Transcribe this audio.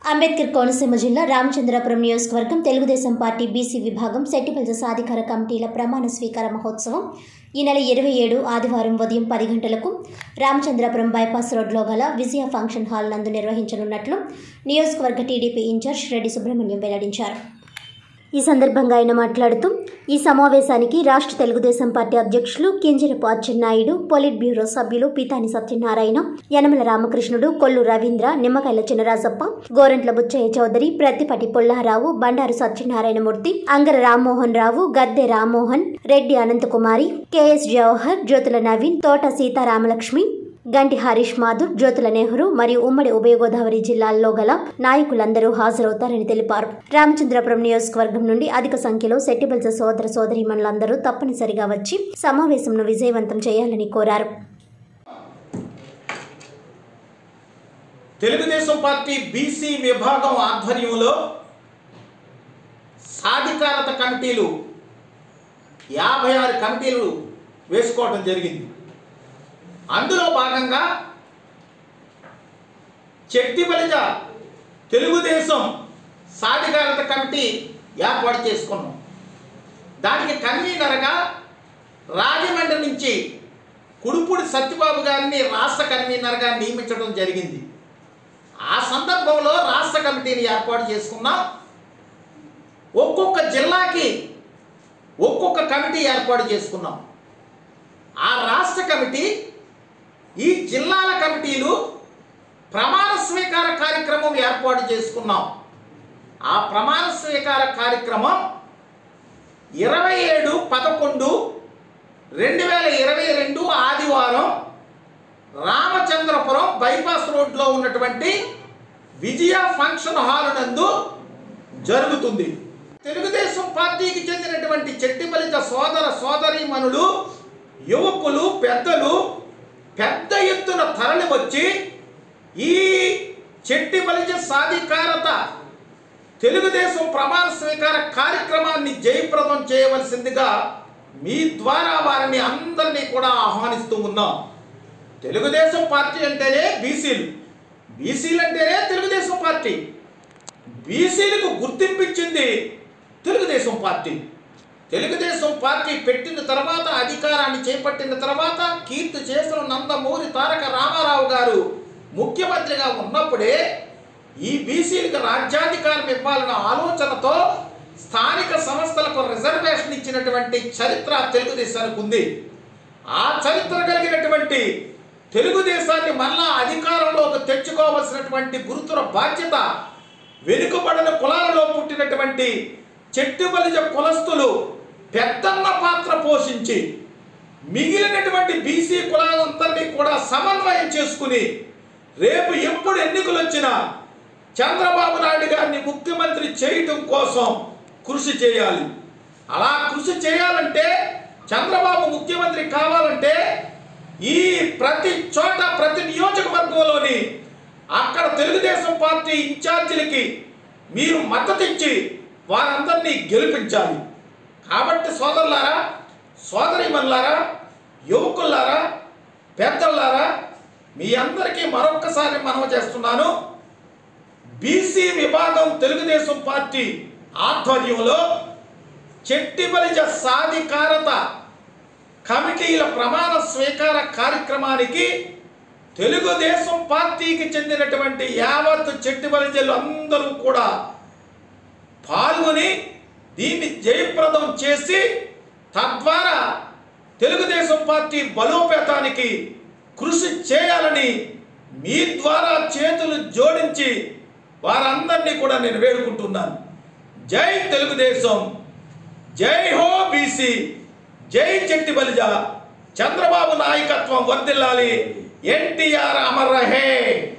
అంబేద్కర్ కోనసీమ జిల్లా రామచంద్రపురం నియోజకవర్గం Telugu Desam party BC విభాగం సెట్టిపల్లి సాధికార కమిటీల ప్రమాణ స్వీకార మహోత్సవం ఈ నెల ఇరవై ఏడు ఆదివారం ఉదయం పది గంటలకు రామచంద్రపురం బైపాస్ రోడ్లో గల విజయ ఫంక్షన్ హాల్ నందు నిర్వహించనున్నట్లు నియోజకవర్గ టీడీపీ ఇన్ఛార్జ్ రెడ్డి సుబ్రహ్మణ్యం వెల్లడించారు ఈ సందర్భంగా ఆయన మాట్లాడుతూ ఈ సమావేశానికి రాష్ట్ర తెలుగుదేశం పార్టీ అధ్యక్షులు కింజరపు అచ్చెన్నాయుడు పొలిట్ బ్యూరో సభ్యులు పీతాని సత్యనారాయణ యనమల రామకృష్ణుడు కొల్లు రవీంద్ర నిమ్మకాయల చినరాజప్ప గోరంట్ల బుచ్చయ్య చౌదరి ప్రత్తిపటి పుల్లారావు బండారు సత్యనారాయణమూర్తి అంగర రామ్మోహన్ రావు గద్దె రామ్మోహన్ రెడ్డి అనంతకుమారి కెఎస్ జవహర్ జ్యోతుల నవీన్ తోట సీతారామలక్ష్మి గంటి హరీష్ మాధుర్ జ్యోతుల నెహ్రూ మరియు ఉమ్మడి ఉభయ గోదావరి జిల్లాల్లో గల నాయకులందరూ హాజరవుతారని తెలిపారు రామచంద్రపురం నియోజకవర్గం నుండి అధిక సంఖ్యలో సెట్టిబల్స సోదర సోదరీమణులందరూ తప్పనిసరిగా వచ్చి సమావేశంను విజయవంతం చేయాలని కోరారు తెలుగుదేశం పార్టీ బీసీ విభాగం ఆధ్వర్యంలో సాధికారత కమిటీలు యాభై ఆరు కమిటీలు వేసుకోవడం జరిగింది అందులో భాగంగా చెట్టిబలిజ తెలుగుదేశం సాధికారత కమిటీ ఏర్పాటు చేసుకున్నాం దానికి కన్వీనర్గా రాజమండ్రి నుంచి కుడుపూడి సత్యబాబు గారిని రాష్ట్ర కన్వీనర్గా నియమించడం జరిగింది ఆ సందర్భంలో రాష్ట్ర కమిటీని ఏర్పాటు చేసుకున్నాం ఒక్కొక్క జిల్లాకి ఒక్కొక్క కమిటీ ఏర్పాటు చేసుకున్నాం ఆ రాష్ట్ర కమిటీ ఈ జిల్లాల కమిటీలు ప్రమాణ స్వీకార కార్యక్రమం ఏర్పాటు చేసుకున్నాం ఆ ప్రమాణ స్వీకార కార్యక్రమం ఇరవై ఏడు పదకొండు రెండు వేల ఇరవై రెండు ఆదివారం రామచంద్రపురం బైపాస్ రోడ్లో ఉన్నటువంటి విజయ ఫంక్షన్ హాల్ నందు జరుగుతుంది తెలుగుదేశం పార్టీకి చెందినటువంటి చెట్టిబలిత సోదర సోదరీమణులు యువకులు పెద్దలు పెద్ద ఎత్తున తరలి వచ్చి ఈ చెట్టి బలిజ సాధికారత తెలుగుదేశం ప్రమాణ స్వీకార కార్యక్రమాన్ని జయప్రదం చేయవలసిందిగా మీ ద్వారా వారిని అందరినీ కూడా ఆహ్వానిస్తూ ఉన్నాం తెలుగుదేశం పార్టీ అంటేనే బీసీలు బీసీలు అంటేనే తెలుగుదేశం పార్టీ బీసీలకు గుర్తింపించింది తెలుగుదేశం పార్టీ తెలుగుదేశం పార్టీ పెట్టిన తర్వాత అధికారాన్ని చేపట్టిన తర్వాత కీర్తి చేసిన నందమూరి తారక రామారావు గారు ముఖ్యమంత్రిగా ఉన్నప్పుడే ఈ బీసీలకు రాజ్యాధికారం ఇవ్వాలన్న ఆలోచనతో స్థానిక సంస్థలకు రిజర్వేషన్ ఇచ్చినటువంటి చరిత్ర తెలుగుదేశానికి ఉంది ఆ చరిత్ర కలిగినటువంటి తెలుగుదేశాన్ని మళ్ళా అధికారంలోకి తెచ్చుకోవలసినటువంటి గురుతుర బాధ్యత వెనుకబడిన కులాలలో పుట్టినటువంటి చెట్టుబలిజ కులస్తులు పెద్దన్న పాత్ర పోషించి మిగిలినటువంటి బీసీ కులాలందరినీ కూడా సమన్వయం చేసుకుని రేపు ఎప్పుడు ఎన్నికలు వచ్చినా చంద్రబాబు నాయుడు గారిని ముఖ్యమంత్రి చేయటం కోసం కృషి చేయాలి అలా కృషి చేయాలంటే చంద్రబాబు ముఖ్యమంత్రి కావాలంటే ఈ ప్రతి చోట ప్రతి నియోజకవర్గంలోని అక్కడ తెలుగుదేశం పార్టీ ఇన్ఛార్జీలకి మీరు మద్దతు ఇచ్చి వారందరినీ గెలిపించాలి కాబట్టి సోదరులారా సోదరిమల్లారా యువకులారా పెద్దలారా మీ అందరికీ మరొక్కసారి మనవి చేస్తున్నాను బీసీ విభాగం తెలుగుదేశం పార్టీ ఆధ్వర్యంలో చెట్టిబలిజ సాధికారత కమిటీల ప్రమాణ స్వీకార కార్యక్రమానికి తెలుగుదేశం పార్టీకి చెందినటువంటి యావత్ చెట్టిబలిజలు అందరూ కూడా పాల్గొని దీన్ని జయప్రదం చేసి తద్వారా తెలుగుదేశం పార్టీ బలోపేతానికి కృషి చేయాలని మీ ద్వారా చేతులు జోడించి వారందరినీ కూడా నేను వేడుకుంటున్నాను జై తెలుగుదేశం జై హో బీసీ జై చెట్టి బలిజ చంద్రబాబు నాయకత్వం వర్దిల్లాలి ఎన్టీఆర్ అమర్ రహే